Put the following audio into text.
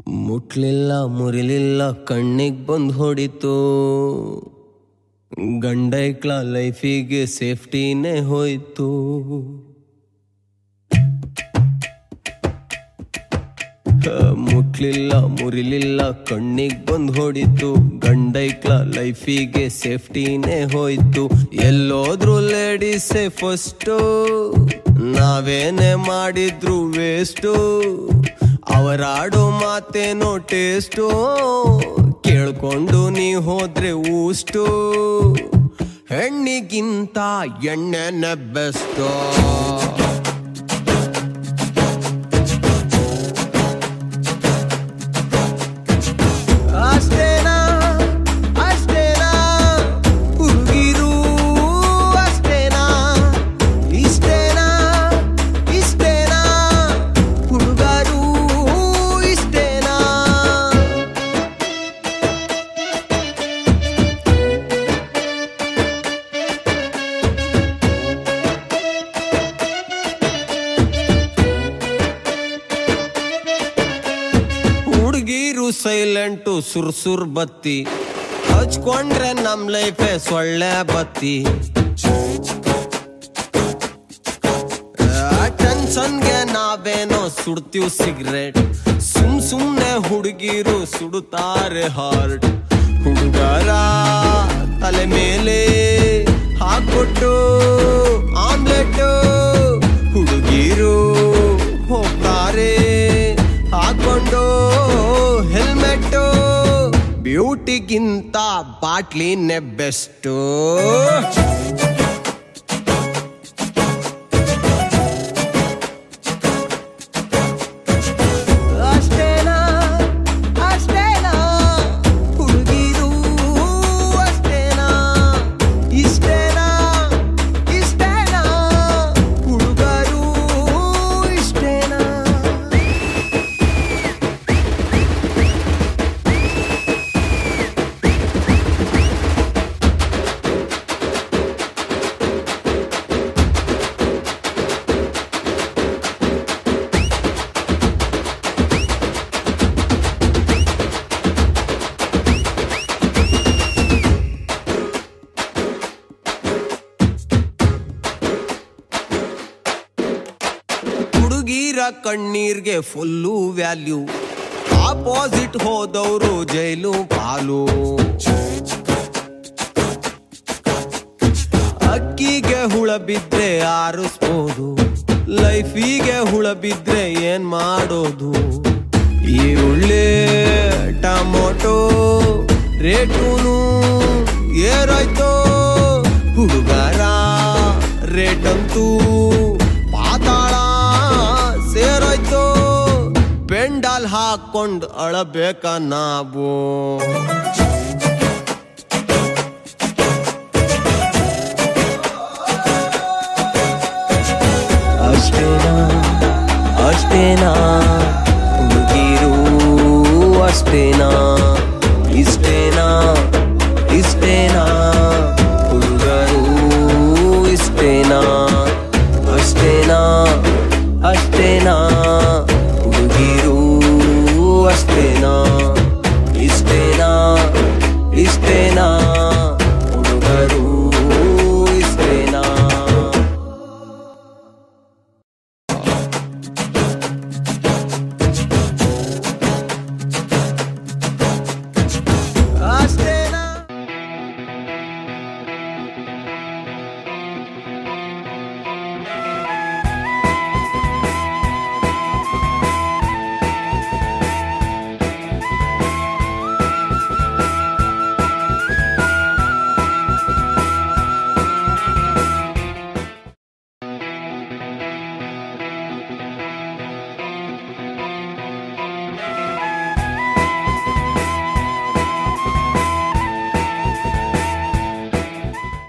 ಮುಟ್ಲಿಲ್ಲ ಮುರಿಲಿಲ್ಲ ಕಣ್ಣಿಗೆ ಬಂದ್ ಹೊಡಿತು ಗಂಡೈಕ್ಳ ಲೈಫಿಗೆ ಸೇಫ್ಟಿನೇ ಹೋಯ್ತು ಹ, ಮುಟ್ಲಿಲ್ಲ ಮುರಿಲಿಲ್ಲ ಕಣ್ಣಿಗೆ ಬಂದ್ ಹೊಡಿತು ಗಂಡೈಕ್ಳ ಲೈಫಿಗೆ ಸೇಫ್ಟಿನೇ ಹೋಯ್ತು ಎಲ್ಲೋದ್ರು ಲೇಡೀಸೇ ಫಸ್ಟು ನಾವೇನೇ ಮಾಡಿದ್ರು ವೇಸ್ಟು ಅವರಾಡೋ ಮಾತೇನೋ ಟೇಸ್ಟು ಕೇಳ್ಕೊಂಡು ನೀ ಹೋದ್ರೆ ಊಷ್ಟು ಹೆಣ್ಣಿಗಿಂತ ಎಣ್ಣೆನೆ ಬೆಸ್ಟು ಅಷ್ಟೇನಾ ಅಷ್ಟೇನಾ ಹುಡುಗಿರು ಅಷ್ಟೇನಾ ಇಷ್ಟೇನಾ ಇಷ್ಟೇನಾ ಹುಡುಗರು ಇಷ್ಟೇನಾ ಹುಡುಗಿರು ಸೈಲೆಂಟು ಸುರ್ ಸುರ್ ಬತ್ತಿ ಹಚ್ಕೊಂಡ್ರೆ ನಮ್ ಲೈಫೇ ಸೊಳ್ಳೆ ಬತ್ತಿ ಟೆನ್ಷನ್ಗೆ ನಾವೇನೋ ಸುಡ್ತೀವ್ ಸಿಗರೇಟ್ ಸುಮ್ ಸುಮ್ನೆ ಹುಡುಗಿರು ಸುಡುತ್ತಾರೆ ಹಾರ್ಟ್ ಹುಡುಗರ ತಲೆ ಮೇಲೆ ಹಾಕ್ಬಿಟ್ಟು ಆಮ್ಲೆಟ್ ಹುಡುಗಿರು ಹೋಗ್ತಾರೆ ಹಾಕೊಂಡು ಹೆಲ್ಮೆಟ್ ಬ್ಯೂಟಿಗಿಂತ ಬಾಟ್ಲಿನೇ ಬೆಸ್ಟು ಅಷ್ಟೇನಾ ಅಷ್ಟೇನಾ ಹುಡುಗಿರು ಅಷ್ಟೇನಾ ಇಷ್ಟೇನಾ ಇಷ್ಟೇನಾ ಹುಡುಗರು ಇಷ್ಟೇನಾ ಹುಡುಗಿರ ಕಣ್ಣೀರ್ಗೆ ಫುಲ್ಲು ವ್ಯಾಲ್ಯೂ ಆಪೋಸಿಟ್ ಹೋದವರು ಜೈಲು ಪಾಲು ಅಕ್ಕಿಗೆ ಹುಳ ಬಿದ್ರೆ ಆರಿಸ್ಬೋದು ಲೈಫಿಗೆ ಹುಳ ಬಿದ್ರೆ ಏನ್ ಮಾಡೋದು ಈ ಉಳ್ಳೆ ಟಮೊಟೊ ರೇಟೂನು ಏರಾಯ್ತೋ ಹುಡುಗರ ರೇಟಂತೂ ಪಾತಾಳ ಸೇರಾಯ್ತೋ ಪೆಂಡಾಲ್ ಹಾಕೊಂಡ್ ಅಳಬೇಕ ನಾವು